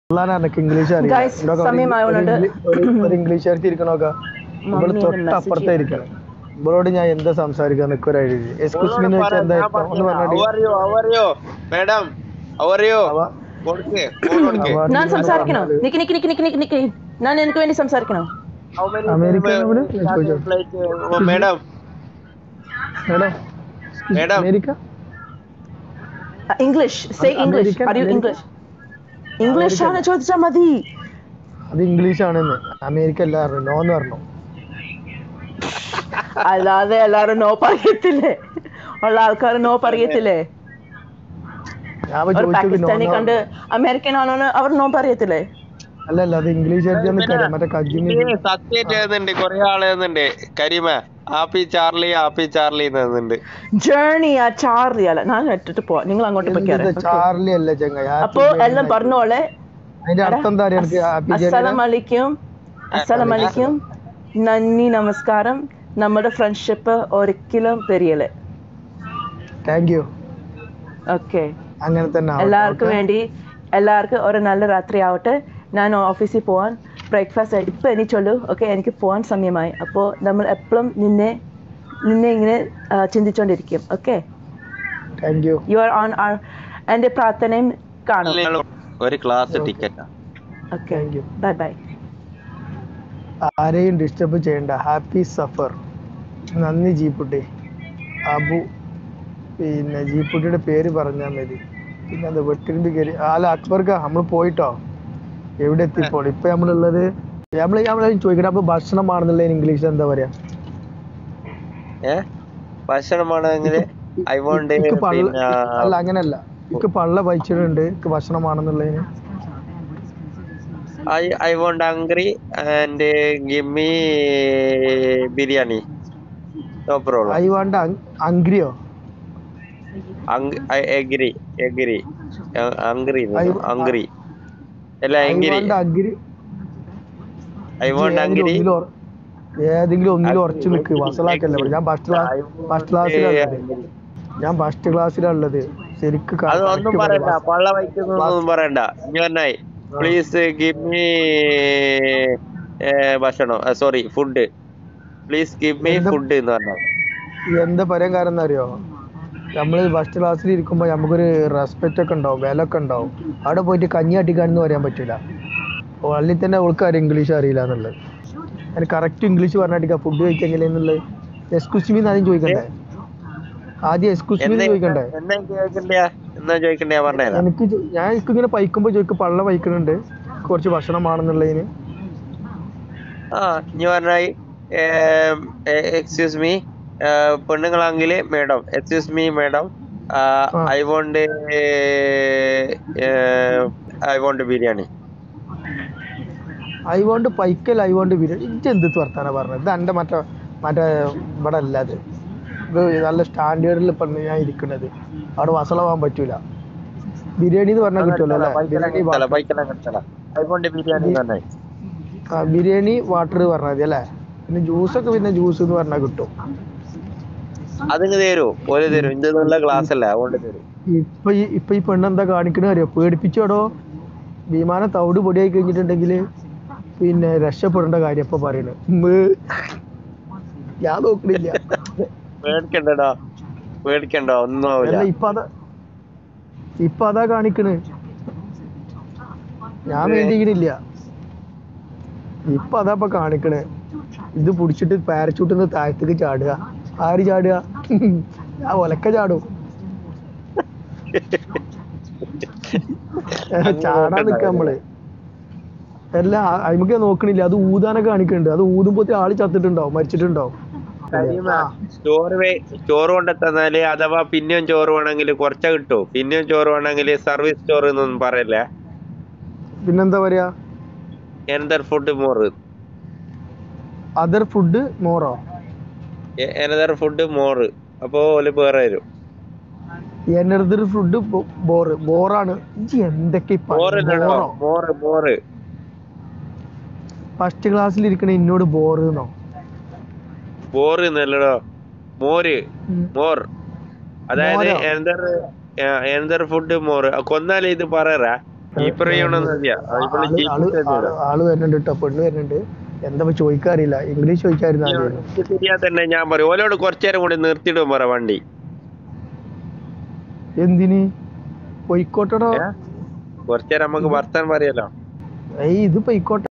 തള്ളാൻ എനിക്ക് ഇംഗ്ലീഷ് അറിയില്ല Guys, ഇവിടെ ഒരു സമയമാവുന്നുണ്ട്. ഇംഗ്ലീ- ഒരു- ഒരു ഇംഗ്ലീഷ് എടുത്ത് ഇരിക്കണോക്ക ഇവള് മമ്മി തൊട്ട് ഒന്ന് അപ്പുറത്തേ message ഇരിക്കണം ഇവളോട് ഞാൻ എന്താ സംസാരിക്കാൻ നിൽക്കും ഒരു ഐഡിയ എക്സ്ക്യൂസ് മീ എന്ന് വെച്ചാൽ എന്താ അർത്ഥം? ഒന്ന് പറഞ്ഞാടി മേഡം അവറിയോ അവ- കൊടുക്ക് phone കൊടുക്ക് അവ- ഞാൻ സംസാരിക്കണോ നിക്ക് നിക്ക് നിക്ക് നിക്ക് നിക്ക് നിക്ക് ഞാൻ എനിക്ക് വേണ്ടി സംസാരിക്കണോ How many അമേരിക്ക time, എവിടെ? uh, starting flight, uh, madam madam madam. America English say അമേ- ഇംഗ്ലീഷ് അമേരിക്കൻ- അറിയൂ അമേരിക്കൻ? ഇംഗ്ലീഷ് ഇംഗ്ലീഷ് ആണ് ചോദിച്ചാൽ മതി അത് ഇംഗ്ലീഷ് ആണെന്ന് അമേരിക്ക അല്ല പറഞ്ഞു നോ എന്ന് പറഞ്ഞു അല്ലാതെ എല്ലാരും നോ പറയത്തില്ലേ ഉള്ള ആൾക്കാർ നോ പറയത്തില്ലേ ഞാൻ അപ്പൊ ഒരു ചോദിച്ചത് നോ പാകിസ്ഥാനി കണ്ട് അമേരിക്കൻ ആണോന്ന് അവർ നോ പറയത്തില്ലേ അല്ല അല്ല അത് ഇംഗ്ലീഷ് ആയിട്ട് കാര്യം മറ്റേ കജിമി സത്യായിട്ട് എഴുതുന്നുണ്ട് കൊറേ ആള് എഴുതുന്നുണ്ട് കരീമ ഹാപ്പി ചാർലി ഹാപ്പി ചാർലി എന്ന് എഴുതുന്നുണ്ട് ജേർണി ആ ചാർലി അല്ല ഞാൻ ഇട്ടിട്ട് പോവാ നിങ്ങൾ അങ്ങോട്ട് പോയിക്കാറ് ചാർലി അല്ല ചങ്ങ അപ്പോ എല്ലാം പറഞ്ഞോളെ അതിന്റെ അർത്ഥം എന്താ അറിയാം എനിക്ക് ഹാപ്പി അസ്സലാം അലൈക്കും അസ്സലാം അലൈക്കും നന്ദി നമസ്കാരം നമ്മുടെ ഫ്രണ്ട്ഷിപ്പ് ഒരിക്കലും പെരിയല് താങ്ക് യു ഓക്കെ അങ്ങനെ തന്നെ ആവട്ടെ. എല്ലാവർക്കും വേണ്ടി എല്ലാവർക്കും ഒരു നല്ല രാത്രി ആവട്ടെ ഞാൻ ഓഫീസിൽ പോവാൻ ബ്രേക്ക്ഫാസ്റ്റ് ഇപ്പം എണീച്ചുള്ളൂ ഓക്കെ എനിക്ക് പോകാൻ സമയമായി അപ്പോൾ നമ്മൾ എപ്പോഴും നിന്നെ നിന്നെ ഇങ്ങനെ ആ, ചിന്തിച്ചുകൊണ്ടിരിക്കും okay thank you you are on എൻ്റെ പ്രാർത്ഥനയും കാണും ഒരു ക്ലാസ് ടിക്കറ്റാ okay thank you bye bye ആരെയും ഡിസ്റ്റർബ് ചെയ്യണ്ട ഹാപ്പി സഫർ നന്ദി ജീപ്പുട്ടി അബു പിന്നെ ജീപ്പുട്ടിയുടെ പേര് പറഞ്ഞാൽ മതി പിന്നെ എന്താ വെട്ടിന്റെ കയറി അല്ല അക്ബർക്ക് നമ്മൾ പോയിട്ടോ എവിടെ എത്തിപ്പോൾ ഇപ്പൊ നമ്മളുള്ളത് നമ്മൾ നമ്മൾ ചോദിക്കട്ടെ അപ്പൊ ഭക്ഷണമാണെന്നുള്ള ഇംഗ്ലീഷിൽ എന്താ പറയാ ഏ ഭക്ഷണമാണെങ്കിൽ ഐ വോണ്ട് ഇക്ക് പള്ള പിന്നെ അല്ല അങ്ങനല്ല ഇക്ക് പള്ള വഹിച്ചിട്ടുണ്ട് ഇക്ക് ഭക്ഷണമാണെന്നുള്ളതിന് I I want hungry and give me biryani no problem I want അങ്ക്രിയോ I agree agree hungry I- hungry അല്ല I hungry want agree I want hungry ഏതെങ്കിലും ഒന്നിലും ഉറച്ചു നിൽക്ക് വസലാക്കല്ലേ ഞാൻ ഫസ്റ്റ് ക്ലാസ് ഫസ്റ്റ് ക്ലാസ്സിലുള്ളത് ഞാൻ ഫസ്റ്റ് ക്ലാസ്സിലുള്ളത് ശരിക്ക് ക- അത് ഒന്നും correct പറയണ്ട പറ. പള്ള വയ്ക്കുന്നൊന്നും പറയണ്ട ഞാനായി പ്ലീസ് ഗിവ് മീ ഭക്ഷണം sorry food please give me എന്താ- ഫുഡ് എന്ന് പറഞ്ഞാൽ എന്താ പറയാൻ കാരണം എന്താ അറിയോ നമ്മള് ഫസ്റ്റ് ക്ലാസ്സിൽ ഇരിക്കുമ്പോ നമുക്കൊരു റെസ്പെക്റ്റ് ഒക്കെ ഉണ്ടാവും വില ഒക്കെ ഉണ്ടാവും അവിടെ പോയിട്ട് കഞ്ഞി അട്ടിക്കാണെന്ന് പറയാൻ പറ്റൂല പള്ളിയിൽ തന്നെ അവൾക്ക് അറിയാം ഇംഗ്ലീഷ് അറിയില്ല എന്നുള്ളത് അതിന് കറക്റ്റ് ഇംഗ്ലീഷ് പറഞ്ഞാട്ടിക്ക ഫുഡ് കഴിക്കാൻ എങ്ങനെയെന്നുള്ളത് എക്സ്ക്യൂസ് മീ ആദ്യം ചോദിക്കണ്ടേ ആദ്യം എക്സ്ക്യൂസ് മീ എന്നാ ചോദിക്കണ്ടേ എന്നാ ചോദിക്കണ്ടേ എന്നാ ചോദിക്കണ്ടേ പറഞ്ഞുതരാം എനിക്ക് ചോ- ഞാൻ എനിക്ക് ഇങ്ങനെ പൈക്കുമ്പോ ചോദിക്കും പള്ള പൈക്കുന്നുണ്ട് കുറച്ച് ഭക്ഷണമാണെന്നുള്ളതിന് ആ ഇനി പറഞ്ഞായി എക്സ്ക്യൂസ് മീ പെണ്ണുങ്ങളാണെങ്കിൽ മേഡം എക്സ്ക്യൂസ് മീ മേഡം ആ. I want I want biryani I want പൈക്കൽ ഐ വോണ്ട് ബിരിയാണി ഇജ്ജ് എന്ത് വർത്താനം പറഞ്ഞത് ഇത് എൻ്റെ മറ്റേ മറ്റേ ഇവിടെ അല്ല അത് ഇത് നല്ല സ്റ്റാൻഡേർഡിൽ ഇപ്പം ഞാൻ ഇരിക്കുന്നത് അവിടെ വസളാവാൻ പറ്റൂല ബിരിയാണി എന്ന് പറഞ്ഞാൽ കിട്ടുമല്ലോ അല്ലേ ബിരിയാണി വാ- ഐ വോണ്ട് ബിരിയാണി എന്ന് പറഞ്ഞാൽ ആ, ബിരിയാണി വാട്ടർ പറഞ്ഞാൽ മതി അല്ലേ പിന്നെ ജ്യൂസൊക്കെ പിന്നെ ജ്യൂസ് എന്ന് പറഞ്ഞാൽ കിട്ടും അതിങ്ങ് തരൂ ഓല് തരും ഇന്റെ നല്ല ക്ലാസ് അല്ല അതുകൊണ്ട് തരും ഇപ്പൊ ഈ ഇപ്പൊ ഈ പെണ്ണെന്താ കാണിക്കണ അറിയോ പേടിപ്പിച്ചോടോ വിമാനം തവിട് പൊടിയായി കഴിഞ്ഞിട്ടുണ്ടെങ്കിൽ പിന്നെ രക്ഷപ്പെടേണ്ട കാര്യം ഇപ്പൊ പറയണത് ഉമ്മ്. ഞാൻ നോക്കണില്ല പേടിക്കണ്ടടാ പേടിക്കണ്ട ഒന്നും ആവില്ല അല്ല ഇപ്പൊ അതാ ഇപ്പൊ അതാ കാണിക്കണ് ഞാൻ വേണ്ടിക്കണില്ല ഇപ്പൊ അതാ ഇപ്പൊ കാണിക്കണ് ഇത് പിടിച്ചിട്ട് പാരച്ചൂട്ടിൽ നിന്ന് താഴത്തേക്ക് ചാടുക ആര് ചാടുക ഞാൻ ഒലക്ക ചാടും ചാടാൻ നിക്ക നമ്മള് അല്ല അയിമക്ക് നോക്കണില്ല അത് ഊതാനൊക്കെ കാണിക്കുന്നുണ്ട് അത് ഊതുമ്പോ ആള് ചത്തിട്ടുണ്ടാവും മരിച്ചിട്ടുണ്ടാവും ആ. ചോറ് വേ- ചോറ് കൊണ്ടെത്തന്നാല് അഥവാ പിന്നെയും ചോറ് വേണമെങ്കിൽ കുറച്ച കിട്ടൂ പിന്നെയും ചോറ് വേണമെങ്കിൽ സർവീസ് ചോറ് എന്നൊന്നും പറയല്ലേ പിന്നെന്താ പറയാ another food more other food മോറോ എനദർ ഫുഡ് മോർ അപ്പൊ ഓല് വേറെ തരും എനർജി ഫുഡ് ബോറ് ബോറാണ് ഇജ്ജ് എന്തൊക്കെ ഈ മോർ പറയുന്നെ? ബോറോ മോർ മോർ ഫസ്റ്റ് ക്ലാസ്സിൽ ഇരിക്കണ എന്നോട് ബോറ് എന്നോ ബോർ എന്നല്ലടോ മോര് മോർ അതായത് മോരോ? എനദർ എനദർ ഫുഡ് മോർ കൊന്നാല് ഇത് പറയറാ കീപ്പർ ചെയ്യണമെന്ന് മതിയാ അതിപ്പോൾ ആള് ആള് ആള് ആള് വരുന്നുണ്ട് കേട്ടോ പെണ്ണ് വരുന്നുണ്ട് എന്താ ഇപ്പൊ ചോദിക്കാറില്ല ഇംഗ്ലീഷ് ചോദിക്കാറില്ല ആദ്യം. ശരിയാ തന്നെ ഞാൻ പറയും ഓലോട് കുറച്ചേരം കൂടി നിർത്തിയിടും പറ വണ്ടി എന്തിന് പൊയ്ക്കോട്ടടോ കുറച്ചേരം നമുക്ക് വർത്താൻ പറയാലോ ഏയ് ഇത് പൊയ്ക്കോട്ടെ